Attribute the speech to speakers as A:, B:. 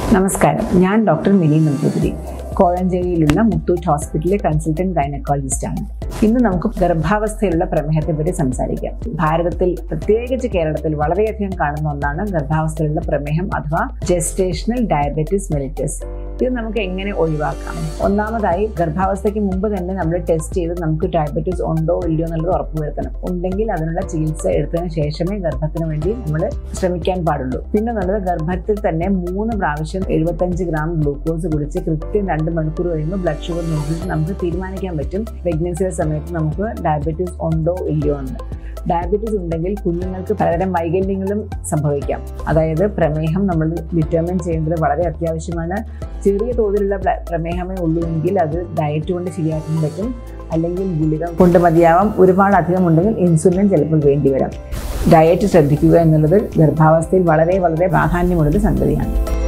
A: നമസ്കാരം ഞാൻ ഡോക്ടർ മിനി നമ്പൂതിരി കോഴഞ്ചേരിയിലുള്ള മുത്തൂറ്റ് ഹോസ്പിറ്റലിലെ കൺസൾട്ടന്റ് ഗൈനക്കോളജിസ്റ്റ് ആണ് ഇന്ന് നമുക്ക് ഗർഭാവസ്ഥയിലുള്ള പ്രമേഹത്തെ പറ്റി സംസാരിക്കാം ഭാരതത്തിൽ പ്രത്യേകിച്ച് കേരളത്തിൽ വളരെയധികം കാണുന്ന ഒന്നാണ് ഗർഭാവസ്ഥയിലുള്ള പ്രമേഹം അഥവാ ജെസ്റ്റേഷണൽ ഡയബറ്റിസ് മെലിറ്റസ് ഇത് നമുക്ക് എങ്ങനെ ഒഴിവാക്കാം ഒന്നാമതായി ഗർഭാവസ്ഥയ്ക്ക് മുമ്പ് തന്നെ നമ്മൾ ടെസ്റ്റ് ചെയ്ത് നമുക്ക് ഡയബറ്റീസ് ഉണ്ടോ ഇല്ലയോ എന്നുള്ളത് ഉറപ്പുവരുത്തണം ഉണ്ടെങ്കിൽ അതിനുള്ള ചികിത്സ എടുത്തതിന് ശേഷമേ ഗർഭത്തിന് വേണ്ടി നമ്മൾ ശ്രമിക്കാൻ പാടുള്ളൂ പിന്നെ എന്നുള്ളത് ഗർഭത്തിൽ തന്നെ മൂന്ന് പ്രാവശ്യം എഴുപത്തഞ്ച് ഗ്രാം ഗ്ലൂക്കോസ് കുടിച്ച് കൃത്യം രണ്ട് മണിക്കൂർ കഴിയുമ്പോൾ ബ്ലഡ് ഷുഗർ നോക്കിയിട്ട് നമുക്ക് തീരുമാനിക്കാൻ പറ്റും പ്രഗ്നൻസിയുടെ സമയത്ത് നമുക്ക് ഡയബറ്റീസ് ഉണ്ടോ ഇല്ലയോ എന്ന് ഡയബറ്റീസ് ഉണ്ടെങ്കിൽ കുഞ്ഞുങ്ങൾക്ക് പലതരം വൈകല്യങ്ങളും സംഭവിക്കാം അതായത് പ്രമേഹം നമ്മൾ ഡിറ്റർമിൻ ചെയ്യേണ്ടത് വളരെ അത്യാവശ്യമാണ് ചെറിയ തോതിലുള്ള പ്ര- പ്രമേഹമേ ഉള്ളൂ എങ്കിൽ അത് ഡയറ്റ് കൊണ്ട് ശരിയാക്കാൻ പറ്റും അല്ലെങ്കിൽ ഗുളിക കൊണ്ട് മതിയാവാം ഒരുപാട് അധികം ഉണ്ടെങ്കിൽ ഇൻസുലിൻ ചിലപ്പോൾ വേണ്ടി വരാം ഡയറ്റ് ശ്രദ്ധിക്കുക എന്നുള്ളത് ഗർഭാവസ്ഥയിൽ വളരെ വളരെ പ്രാധാന്യമുള്ളൊരു സംഗതിയാണ്